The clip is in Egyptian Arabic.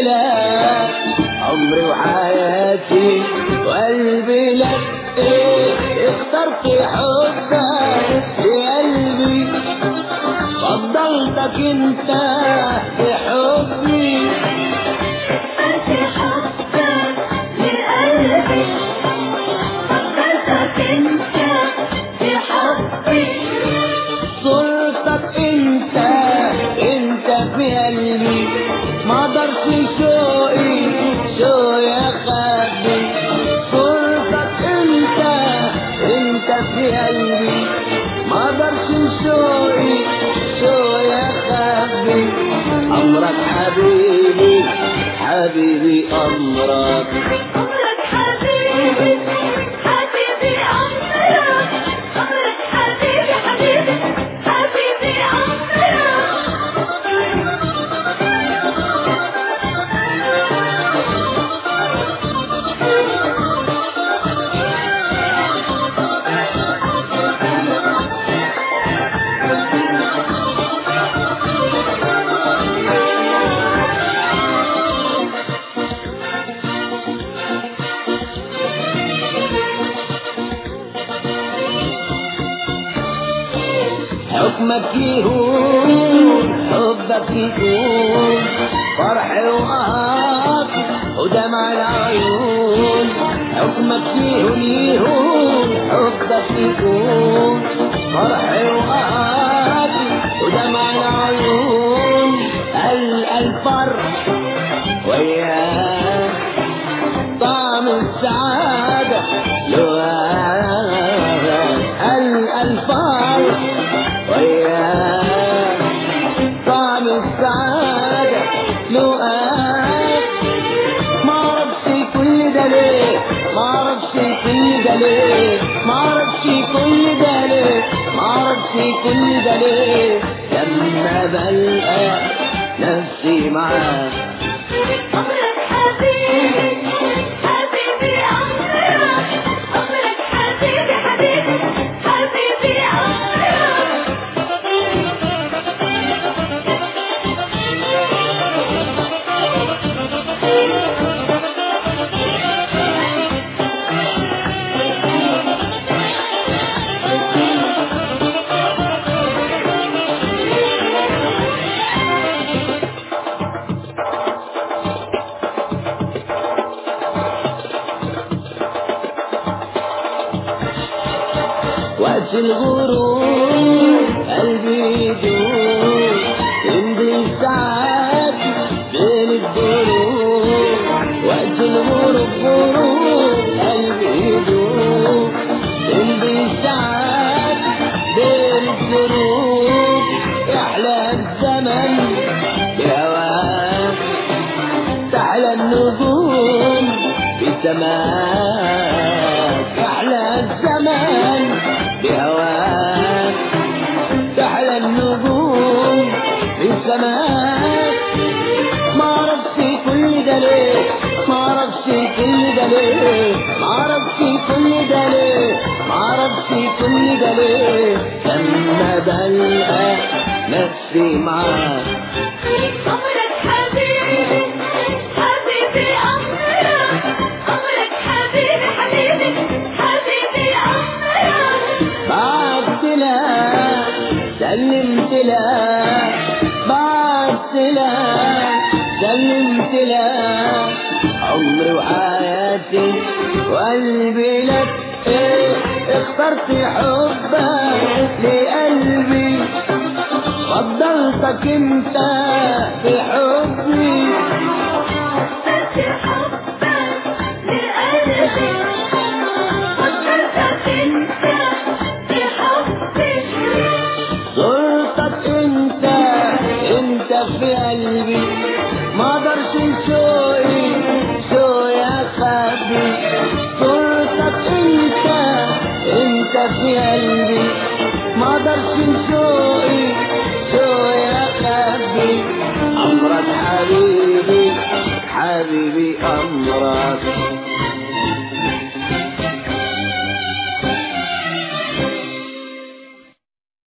لك عمري وحياتي وقلبي لك ايه اخترت حبك لقلبي فضلتك انت بحبي أنت حبك لقلبي فكرتك انت بحبي صورتك انت انت في قلبي ما اقدرش شوقي شوقي اخبي صورتك انت انت في قلبي ما اقدرش شوقي شوقي اخبي امرك حبيبي حبيبي امرك أمرك حبيبي حبيبي أمرك أمرك حبيبي حبيبي حبيبي حكمك يهون حبك يكون فرح وقهر ودمع العيون حكمك يهون يهون حبك يكون فرح وقهر ودمع العيون ال الفرح وياك طعم السعادة لوان ال الفرح وياك طعم السعادة لوان ما اعرفش كل ده ليه ما اعرفش كل ده ليه ما اعرفش كل ده ليه ما اعرفش كل ده ليه لما بلقى نفسي معاك أمرك حبيبي حبيبي أمرك أمرك حبيبي حبيبي حبيبي وقت الغروب قلبي يدور يمضي ساعات بين الدروب وقت الغروب غروب قلبي يدور يمضي ساعات بين الدروب يحلى الزمن بهواك تحلى النجوم في سماك أحلى الزمان بهواك تحلى النجوم في سماك ما عرفش كل ده ليه ما عرفش كل ده ليه ما عرفش كل ده ليه ما عرفش كل ده ليه لما بلقى نفسي معاك أمرك حبيبي حبيبي أمرك أمرك حبيبي حبيبي حبيبي أمرك بعت لك سلمت لك بعت لك سلمت لك عمري وحياتي وقلبي لك إيه اخترت حبك لقلبي فضلتك انت بحبي بس حبك لقلبي فكرتك انت بحبي صورتك انت انت في قلبي ما اقدرش شوقي شوقي اخبي صورتك انت انت في قلبي ما اقدرش شوقي شوقي اخبي امرك حبيبي حبيبي امرك